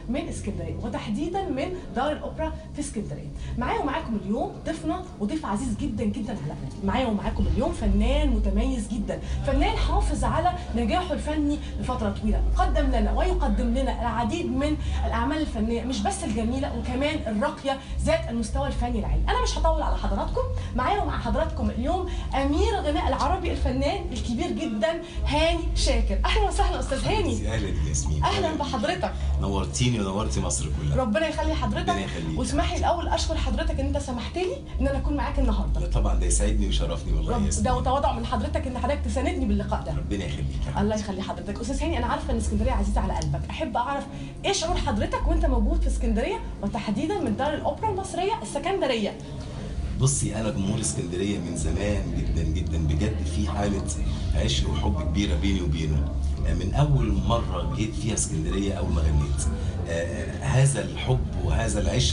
من اسكندريه وتحديدا من دار الاوبرا في اسكندريه معايا ومعاكم اليوم ضيفنا وضيف عزيز جدا جدا على قلبي معايا ومعاكم اليوم فنان متميز جدا فنان حافظ على نجاحه الفني لفتره طويله قدم لنا ويقدم لنا العديد من الاعمال الفنيه مش بس الجميله وكمان الراقيه ذات المستوى الفني العالي انا مش هطول على حضراتكم معايا ومع حضراتكم اليوم امير الغناء العربي الفنان الكبير جدا هاني شاكر اهلا وسهلا استاذ هاني اهلا ياسمين اهلا بحضرتك نورتيني ونورتي مصر كلها ربنا يخلي حضرتك ربنا يخليك. واسمح لي الاول اشكر حضرتك ان انت سمحت لي ان انا اكون معاك النهارده لا طبعا ده يسعدني ويشرفني والله يا رب ياسمين ده تواضع من حضرتك ان حضرتك تساندني باللقاء ده ربنا يخليك يا حبيبي. الله يخلي حضرتك استاذ هاني انا عارفه ان اسكندريه عزيزه على قلبك احب اعرف ايه شعور حضرتك وانت موجود في اسكندريه وتحديدا من دار الاوبرا المصريه السكندريه بصي انا جمهور اسكندريه من زمان جدا جدا بجد في حاله عشق وحب كبيره بيني وبينه آه، من اول مره جيت فيها اسكندريه اول ما غنيت آه، هذا الحب وهذا العشق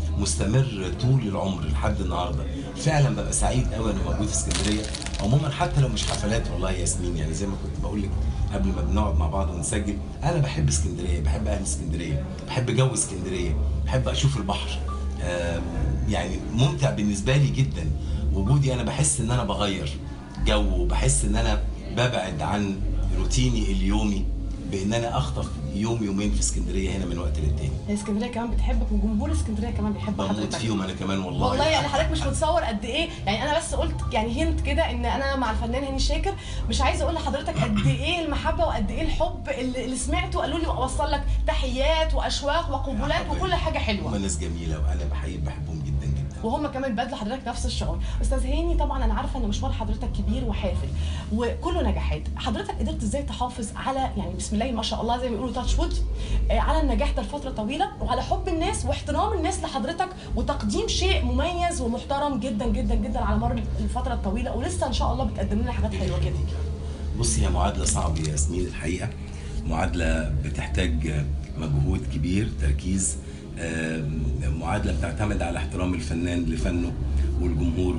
مستمر طول العمر لحد النهارده فعلا ببقى سعيد قوي انا موجود في اسكندريه عموما حتى لو مش حفلات والله يا ياسمين يعني زي ما كنت بقول لك قبل ما بنقعد مع بعض ونسجل انا بحب اسكندريه بحب اهل اسكندريه بحب جو اسكندريه بحب اشوف البحر آم، يعني ممتع بالنسبه لي جدا وجودي انا بحس ان انا بغير جو وبحس ان انا ببعد عن روتيني اليومي بان انا اخطف يوم يومين في اسكندريه هنا من وقت للتاني هي اسكندريه كمان بتحبك وجمهور اسكندريه كمان بيحب بموت حضرتك فيهم انا كمان والله والله يعني حضرتك مش متصور قد ايه يعني انا بس قلت يعني هنت كده ان انا مع الفنان هاني شاكر مش عايزه اقول لحضرتك قد ايه المحبه وقد ايه الحب اللي, اللي سمعته قالوا لي اوصل لك تحيات واشواق وقبولات وكل حاجه هم حلوه ناس جميله وانا بحب بحبهم جدا جدا وهم كمان بدلوا حضرتك نفس الشعور استاذ هاني طبعا انا عارفه ان مشوار حضرتك كبير وحافل وكله نجاحات حضرتك قدرت ازاي تحافظ على يعني بسم الله ما شاء الله زي ما بيقولوا تاتش وود على النجاح ده لفتره طويله وعلى حب الناس واحترام الناس لحضرتك وتقديم شيء مميز ومحترم جدا جدا جدا على مر الفتره الطويله ولسه ان شاء الله بتقدم لنا حاجات حلوه كده بصي هي معادلة صعبة يا ياسمين الحقيقة معادلة بتحتاج مجهود كبير تركيز آم، معادلة بتعتمد على احترام الفنان لفنه ولجمهوره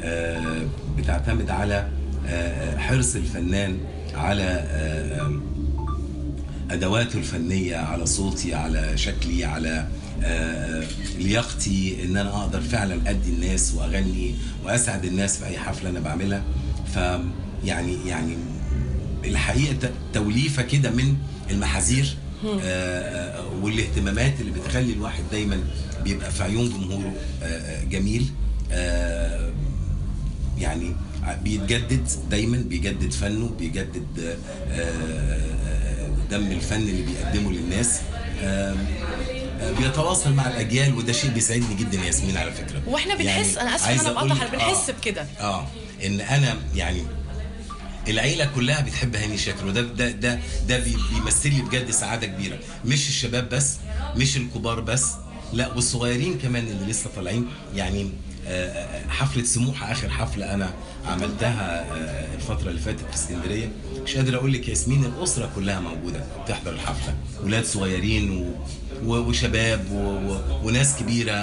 آم، بتعتمد على آه، حرص الفنان على آم، ادواته الفنيه على صوتي على شكلي على آه، لياقتي ان انا اقدر فعلا ادي الناس واغني واسعد الناس في اي حفله انا بعملها ف يعني يعني الحقيقه ت- توليفه كده من المحاذير آه، آه، والاهتمامات اللي بتخلي الواحد دايما بيبقى في عيون جمهوره آه، آه، جميل آه، يعني بيتجدد دايما بيجدد فنه بيجدد آه، آه، دم الفن اللي بيقدمه للناس آه، آه، بيتواصل مع الاجيال وده شيء بيسعدني جدا يا ياسمين على فكره واحنا بنحس انا اسفه عايز انا أقول بقطع لك- بنحس آه، بكده اه ان انا يعني العيله كلها بتحب هاني شاكر وده ده ده ده بي- بيمثل لي بجد سعاده كبيره مش الشباب بس مش الكبار بس لا والصغيرين كمان اللي لسه طالعين يعني آه، آه، حفله سموحه اخر حفله انا عملتها آه، الفتره اللي فاتت في اسكندريه مش قادر اقول لك ياسمين الاسره كلها موجوده تحضر الحفله ولاد صغيرين و و- وشباب و و وناس كبيره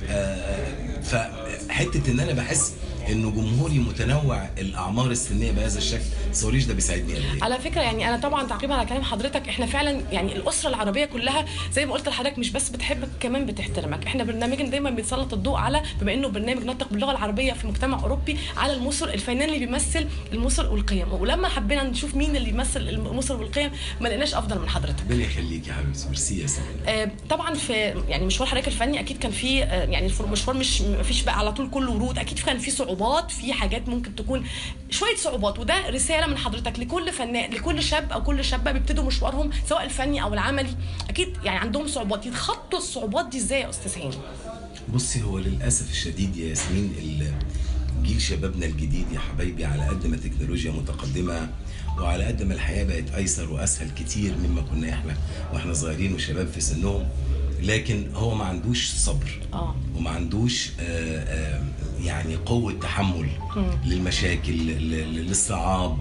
آه، فحته ان انا بحس انه جمهوري متنوع الاعمار السنيه بهذا الشكل سوريش ده بيساعدني قد ايه على فكره يعني انا طبعا تعقيبا على كلام حضرتك احنا فعلا يعني الاسره العربيه كلها زي ما قلت لحضرتك مش بس بتحبك كمان بتحترمك احنا برنامجنا دايما بيسلط الضوء على بما انه برنامج نطق باللغه العربيه في مجتمع اوروبي على المصر الفنان اللي بيمثل المصر والقيم ولما حبينا نشوف مين اللي يمثل المصر والقيم ما لقيناش افضل من حضرتك ربنا يخليك يا حبيبتي ميرسي يا سلام آه، طبعا في يعني مشوار حضرتك الفني اكيد كان فيه آه، يعني الفر- مشوار مش مفيش بقى على طول كله ورود اكيد كان فيه صعوبات في حاجات ممكن تكون شويه صعوبات وده رساله من حضرتك لكل فنان لكل شاب او كل شابه بيبتدوا مشوارهم سواء الفني او العملي اكيد يعني عندهم صعوبات يتخطوا الصعوبات دي ازاي يا استاذ هاني بصي هو للاسف الشديد يا ياسمين ال- جيل شبابنا الجديد يا حبايبي على قد ما التكنولوجيا متقدمه وعلى قد ما الحياه بقت ايسر واسهل كتير مما كنا احنا واحنا صغيرين وشباب في سنهم لكن هو ما عندوش صبر اه وما عندوش آه، آه، يعني قوة تحمل للمشاكل ل- ل- للصعاب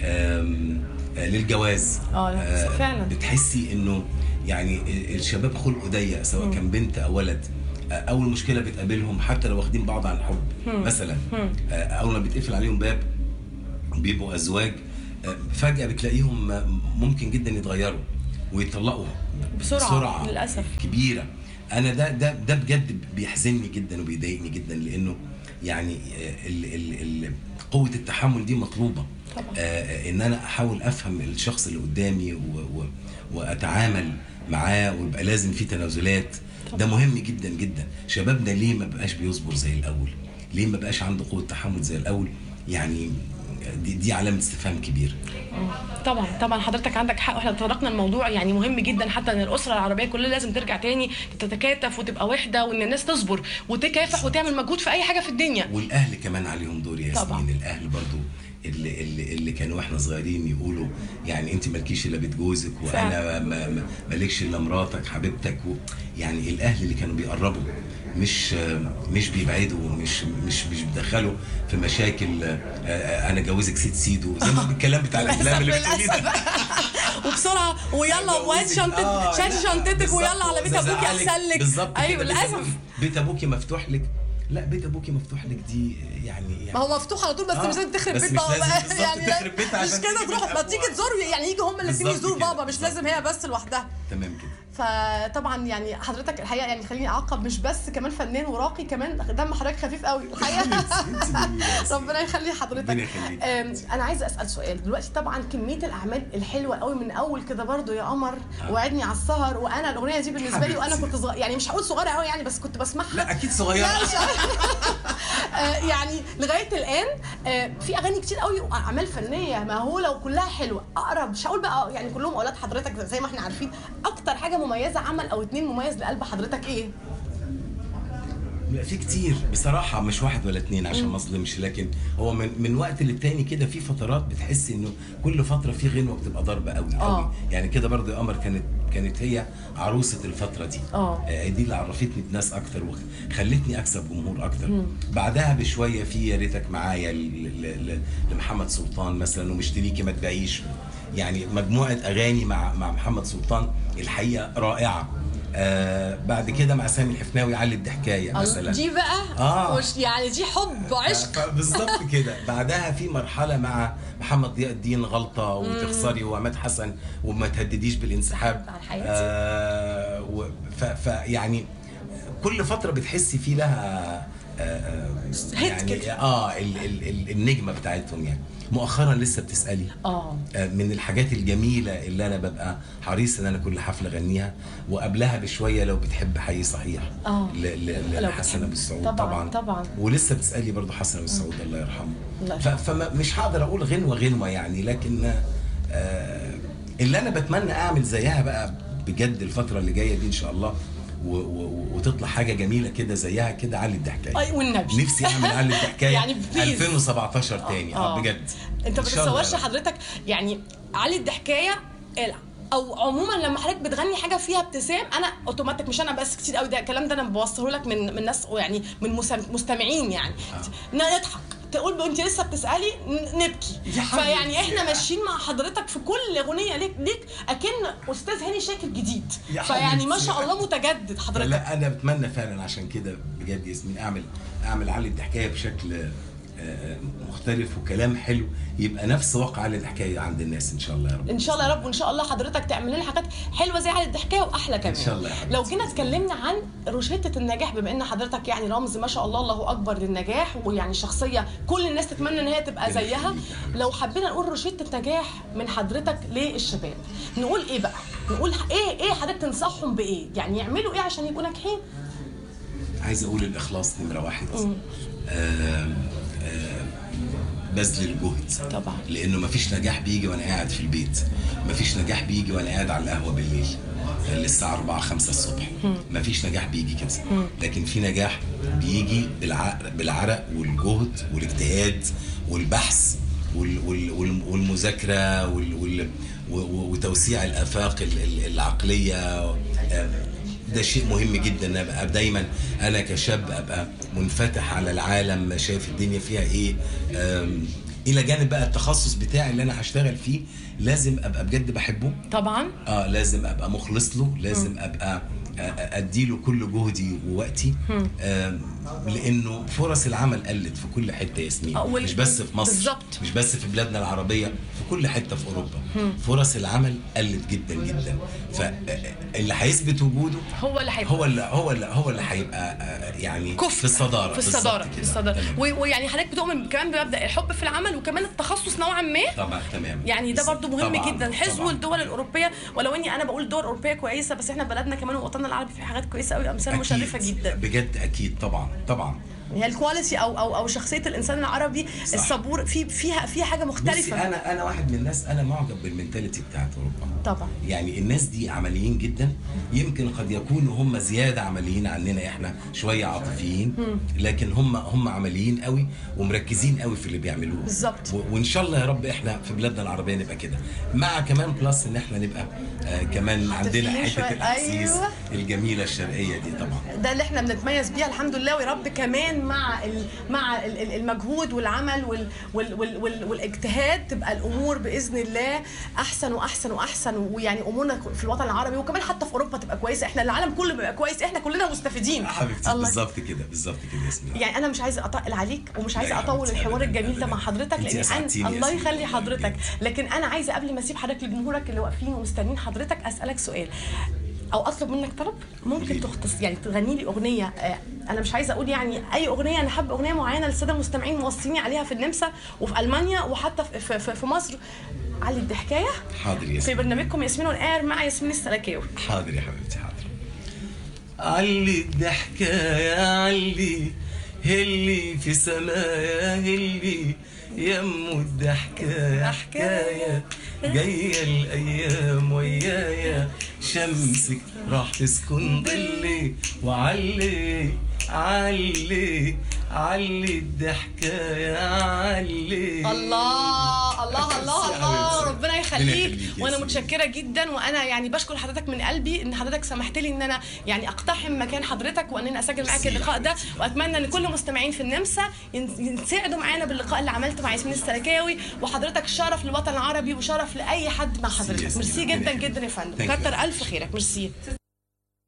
آم، آه، للجواز آه، لا، فعلا. بتحسي انه يعني الشباب خلقه ضيق سواء كان بنت او ولد آه، اول مشكله بتقابلهم حتى لو واخدين بعض عن حب مثلا آه، اول ما بيتقفل عليهم باب بيبقوا ازواج آه، فجاه بتلاقيهم آه، ممكن جدا يتغيروا ويطلقوا بسرعة، للأسف. كبيره انا ده ده ده بجد بيحزنني جدا وبيضايقني جدا لانه يعني آه، ال ال ال قوه التحمل دي مطلوبه طبعا. آه، ان انا احاول افهم الشخص اللي قدامي و و واتعامل معاه ويبقى لازم في تنازلات ده مهم جدا جدا شبابنا ليه ما بقاش بيصبر زي الاول ليه ما بقاش عنده قوه تحمل زي الاول يعني دي, دي علامه استفهام كبيره طبعا طبعا حضرتك عندك حق واحنا تطرقنا الموضوع يعني مهم جدا حتى ان الاسره العربيه كلها لازم ترجع تاني تتكاتف وتبقى وحده وان الناس تصبر وتكافح وتعمل مجهود في اي حاجه في الدنيا والاهل كمان عليهم دور يا طبعا. ياسمين الاهل برضو اللي اللي اللي كانوا واحنا صغيرين يقولوا يعني انت مالكيش الا بيت جوزك وانا فعلا. ما- ما- مالكش الا مراتك حبيبتك و يعني الاهل اللي كانوا بيقربوا مش مش بيبعدوا مش مش مش بيدخلوا في مشاكل آه، آه، انا جوزك ست سيدو زي ما الكلام بتاع الافلام اللي بتقوليه ده وبسرعه ويلا وهات جوزك. شنطتك آه، شاد لا، شنطتك بالظبط. ويلا على بيت ابوك زعلك. احسن لك بالظبط ايوه كده. بيت للاسف أبوكي- بيت ابوكي مفتوح لك لا بيت ابوكي مفتوح لك دي يعني يعني ما هو مفتوح على طول بس آه، مش لازم تخرب بس بيت مش بابا لازم بالظبط يعني تخرب بيت مش عشان كده تيجي تروح بيت ما تيجي أبوها. تزوروا يعني يجوا هما الاثنين بالظبط يزوروا كده، بابا مش بالظبط. لازم هي بس لوحدها تمام كده فطبعا يعني حضرتك الحقيقه يعني خليني اعقب مش بس كمان فنان وراقي كمان دم حضرتك خفيف قوي الحقيقه انت جميلة يا ياسمين. ربنا يخلي حضرتك ربنا يخليك. أم، انا عايزه اسال سؤال دلوقتي طبعا كميه الاعمال الحلوه قوي من اول كده برضو يا قمر وعدني على السهر وانا الاغنيه دي بالنسبه لي وانا حبيبتي. كنت صغير يعني مش هقول صغيره قوي يعني بس كنت بسمعها لا اكيد صغيره لا مش آه، يعني لغايه الان آه، في اغاني كتير قوي واعمال فنيه مهوله وكلها حلوه اقرب مش هقول بقى يعني كلهم اولاد حضرتك زي ما احنا عارفين اكتر حاجه مميزه عمل او اتنين مميز لقلب حضرتك ايه لا في كتير بصراحة مش واحد ولا اتنين عشان ما اظلمش لكن هو من من وقت للتاني كده في فترات بتحس انه كل فترة في غنوة بتبقى ضاربة قوي آه. قوي يعني كده برضه يا قمر كانت كانت هي عروسة الفترة دي آه. آه، دي اللي عرفتني بناس اكتر وخلتني اكسب جمهور اكتر بعدها بشوية في يا ريتك معايا ل- ل- ل- لمحمد سلطان مثلا ومشتريكي ما تبيعيش يعني مجموعة اغاني مع مع محمد سلطان الحقيقة رائعة آه بعد كده مع سامي الحفناوي علي الضحكايه مثلا دي بقى آه. مش يعني دي حب عشق بالظبط كده بعدها في مرحله مع محمد ضياء الدين غلطه وتخسري وعماد حسن وما تهدديش بالانسحاب بتاع حياتي. آه و- ف- فيعني كل فتره بتحسي في لها آه، آه، هيت يعني كده. اه ال ال ال النجمه بتاعتهم يعني مؤخرا لسه بتسالي اه آه، من الحاجات الجميله اللي انا ببقى حريص ان انا كل حفله اغنيها وقبلها بشويه لو بتحب حي صحيح آه. ل- ل- لو لحسن بتحب. ابو السعود طبعاً، طبعا طبعاً. ولسه بتسالي برضو حسن ابو السعود الله يرحمه الله ف- يرحمه. فمش هقدر اقول غنوه غنوه يعني لكن آه، اللي انا بتمنى اعمل زيها بقى بجد الفتره اللي جايه دي ان شاء الله و- و- وتطلع حاجه جميله كده زيها كده علي الضحكايه أي والنبي. نفسي اعمل علي الضحكايه يعني بليز. 2017 تاني اه بجد انت إن ما شاء الله تتصورش يا رب. حضرتك يعني علي الضحكايه ال- او عموما لما حضرتك بتغني حاجه فيها ابتسام انا اوتوماتيك مش انا بس كتير قوي ده الكلام ده انا بوصله لك من من ناس يعني من مسام- مستمعين يعني نضحك تقول انت لسه بتسالي ن- نبكي يا حبيبتي. فيعني احنا ماشيين مع حضرتك في كل اغنيه ليك ليك اكن استاذ هاني شاكر جديد يا فيعني ما حبيبتي. شاء الله متجدد حضرتك لا انا بتمنى فعلا عشان كده بجد ياسمين اعمل اعمل علي الضحكايه بشكل آه، مختلف وكلام حلو يبقى نفس واقع علي الضحكايه عند الناس ان شاء الله يا رب ان شاء الله يا رب وان شاء الله حضرتك تعمل لنا حاجات حلوه زي علي الضحكايه واحلى كمان إن شاء الله يا حبيبتي. لو جينا اتكلمنا عن روشته النجاح بما ان حضرتك يعني رمز ما شاء الله الله اكبر للنجاح ويعني شخصيه كل الناس تتمنى ان هي تبقى ربنا زيها يخليك يا حبيبتي. لو حبينا نقول روشته نجاح من حضرتك للشباب نقول ايه بقى نقول ايه ايه حضرتك تنصحهم بايه يعني يعملوا ايه عشان يبقوا ناجحين عايز اقول الاخلاص نمره واحد آم، آم، بذل الجهد طبعا. لانه مفيش نجاح بيجي وانا قاعد في البيت مفيش نجاح بيجي وانا قاعد على القهوه بالليل للساعه 4 5 الصبح مفيش نجاح بيجي كده لكن في نجاح بيجي بالعرق, بالعرق والجهد والاجتهاد والبحث وال وال وال والمذاكره وال وال و- و- وتوسيع الافاق ال- ال- العقليه آم، ده شيء مهم جدا ان ابقى دايما انا كشاب ابقى منفتح على العالم شايف الدنيا فيها ايه أم، الى جانب بقى التخصص بتاعي اللي انا هشتغل فيه لازم ابقى بجد بحبه طبعا اه لازم ابقى مخلص له لازم ابقى اديله كل جهدي ووقتي آم، لانه فرص العمل قلت في كل حته يا ياسمين آه، وال- مش بس في مصر بالظبط. مش بس في بلادنا العربيه في كل حته في اوروبا فرص العمل قلت جدا جدا فاللي هيثبت وجوده هو اللي هيبقى هو اللي هو اللي هو اللي هيبقى آه، يعني كفء في الصداره في بالظبط الصداره كده. في الصداره تمام. و- ويعني حضرتك بتؤمن كمان بمبدا الحب في العمل وكمان التخصص نوعا ما طبعا تمام يعني ده برضو مهم طبعاً، جدا حزو طبعاً. الدول الاوروبيه ولو اني انا بقول الدول الاوروبيه كويسه بس احنا بلدنا كمان ووطننا العربي في حاجات كويسه قوي امثال أكيد. مشرفه جدا بجد اكيد طبعا طبعا هي الكواليتي او او او شخصيه الانسان العربي صح. الصبور في فيها فيها حاجه بصي مختلفه انا انا واحد من الناس انا معجب بالمنتاليتي بتاعت اوروبا طبعا يعني الناس دي عمليين جدا يمكن قد يكونوا هم زياده عمليين عننا احنا شويه عاطفيين لكن هم هم عمليين قوي ومركزين قوي في اللي بيعملوه بالظبط. و- وان شاء الله يا رب احنا في بلادنا العربيه نبقى كده مع كمان بلس ان احنا نبقى آه كمان عندنا عاطفيين حته شوية. الاحاسيس أيوة. الجميله الشرقيه دي طبعا ده اللي احنا بنتميز بيها الحمد لله ويا رب كمان مع ال- مع ال- ال- المجهود والعمل وال وال وال وال والاجتهاد تبقى الامور باذن الله احسن واحسن واحسن ويعني امورنا في الوطن العربي وكمان حتى في اوروبا تبقى كويسه احنا العالم كله بيبقى كويس احنا كلنا مستفيدين حبيبتي الله بالظبط كده بالظبط كده ياسمين يعني انا مش عايزه اطول عليك ومش لا عايزه يا اطول حبيبتي، الحوار أبداً، الجميل ده أبداً. مع حضرتك أنت لان أسعدتيني أنا يا الله سيدي. يخلي الله حضرتك يبارك. لكن انا عايزه قبل ما اسيب حضرتك لجمهورك اللي واقفين ومستنيين حضرتك اسالك سؤال او اطلب منك طلب ممكن قوليلي. تختص يعني تغني لي اغنيه آه، انا مش عايزه اقول يعني اي اغنيه انا حابه اغنيه معينه للساده المستمعين موصيني عليها في النمسا وفي المانيا وحتى في, في, في, في مصر علي الضحكايه حاضر في ياسمين برنامجكم ياسمين اون اير مع ياسمين السلكاوي حاضر يا حبيبتي حاضر علي الضحكة يا علي هلي في سمايا هلي يمو الضحكة يا حكاية جاية الأيام ويايا شمسك راح تسكن ظلي وعلي علي علي الضحكة يا علي الله الله الله يا الله حبيبتي. ربنا ربنا يخليك يخليك يا وانا سيدي. متشكره جدا وانا يعني بشكر حضرتك من قلبي ان حضرتك سمحت لي ان انا يعني اقتحم مكان حضرتك وان انا اسجل معاك ميرسي يا اللقاء ده حبيبتي. واتمنى ان كل المستمعين في النمسا ين- ينسعدوا معانا باللقاء اللي عملته مع ياسمين السلكاوي وحضرتك شرف للوطن العربي وشرف لاي حد مع ميرسي يا حضرتك سيدي. ميرسي ربنا جدا يخليك. جدا يا فندم Thank you. كتر الف خيرك ميرسي